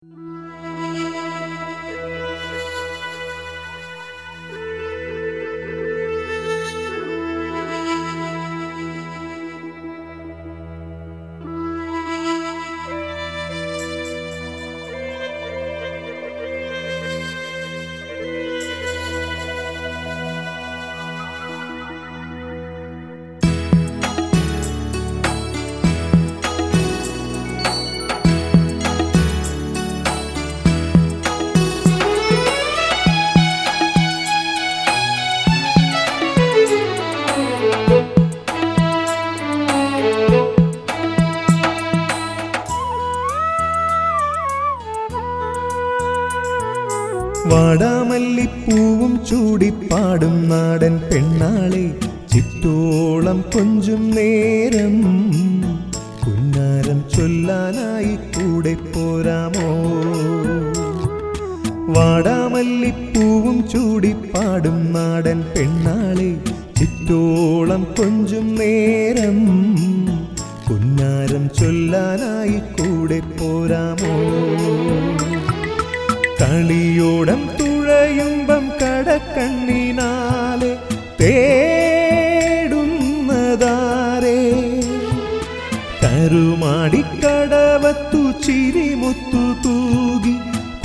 വാടാമല്ലിപ്പൂവും ചൂടിപ്പാടും നാടൻ പെണ്ണാളെ ചിറ്റോളം കൊഞ്ചും നേരം കുന്നാരം ചൊല്ലാനായി കൂടെ പോരാമോ വാടാമല്ലിപ്പൂവും ചൂടിപ്പാടും നാടൻ പെണ്ണാളെ ചിറ്റോളം കൊഞ്ചും നേരം കുന്നാരം ചൊല്ലാനായി കൂടെ പോരാമോ കളിയോടം തുഴയുമ്പം കടക്കണ്ണിനാലെ തേടുന്നതാരേ കരുമാടിക്കടവത്തു ചിരിമുത്തു തൂകി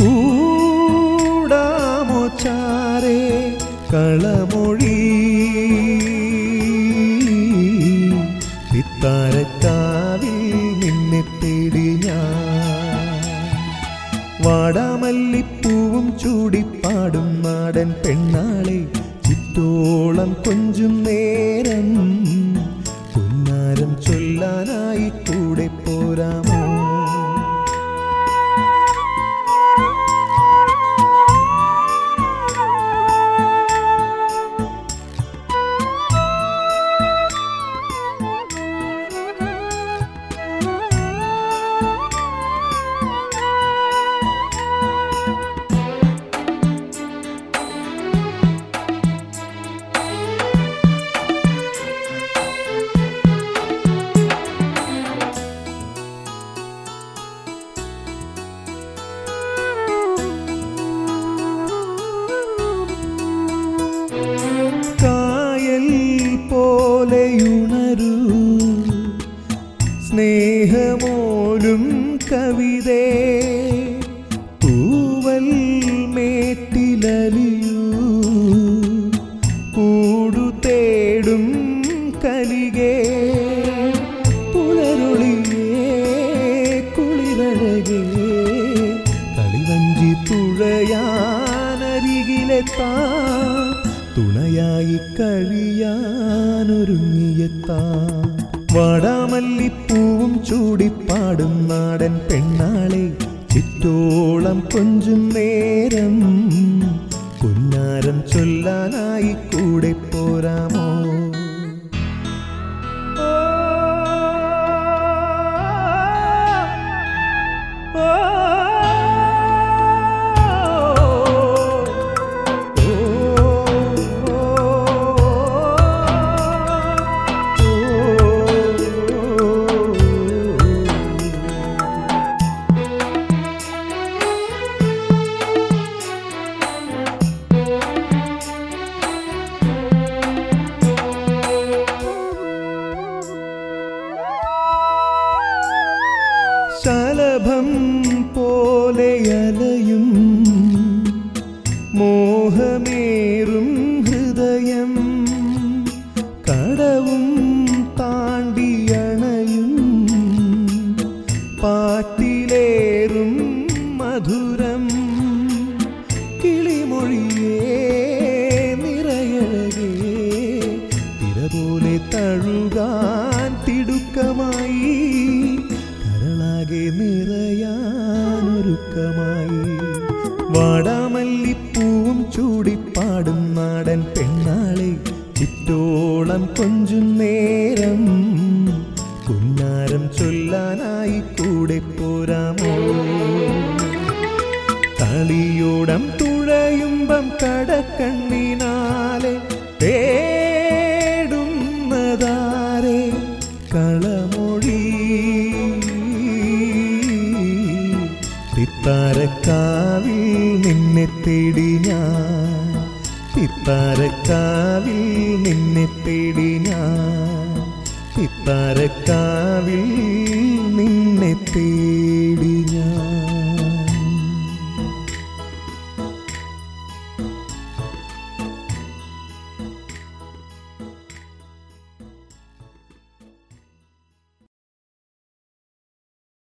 കൂടാമോ ചാരേ കളമൊഴി പിത്താരക്കാവിൽ നിന്നെ തേടി ഞാൻ വാടാമല്ലിപ്പൂവും ചൂടിപ്പാടും നാടൻ പെണ്ണാളെ ചുറ്റോളം കൊഞ്ചും നേരം പുന്നാരം ചൊല്ലാനായി കൂടെ പോരാമോ കായൽ പോലെയുണരൂ സ്നേഹമോലും കവിതേ തൂവൽ മേറ്റിലലിയൂ കൂടു തേടും കലികേ പുലരൊളിയേ കുളിരഴകേ കളിവഞ്ചി തുഴയാനരികിലെത്താ തുണയായി കഴിയാനൊരുങ്ങിയെത്താ വാടാമല്ലിപ്പൂവും ചൂടിപ്പാടും നാടൻ പെണ്ണാളെ ചിറ്റോളം കൊഞ്ചും നേരം പുന്നാരം ചൊല്ലാനായി കൂടെ പോരാമോ ശലഭം പോലെയലയും മോഹമേറും ഹൃദയം കടവും താണ്ടിയണയും പാട്ടിലേറും മധുരം കിളിമൊഴിയേ നിറയഴകേ തിര പോലെ തഴുകാൻ തിടുക്കമായി കരളാകെ നിറയാനൊരുക്കമായി വാടാമല്ലിപ്പൂവും ചൂടിപ്പാടും നാടൻ പെണ്ണാളെ ചിറ്റോളം കൊഞ്ചും നേരം കുന്നാരം ചൊല്ലാനായി കൂടെ പോരാമോ കളിയോടം തുഴയുമ്പം കടക്കണ്ണിനാലെ തേടുന്നതാരേ കളമൊഴി ചിത്താരക്കാവിൽ നിന്നെ തേടി ഞാൻ ചിത്താരക്കാവിൽ നിന്നെ തേടി ഞാൻ ചിത്താരക്കാവിൽ നിന്നെ തേടി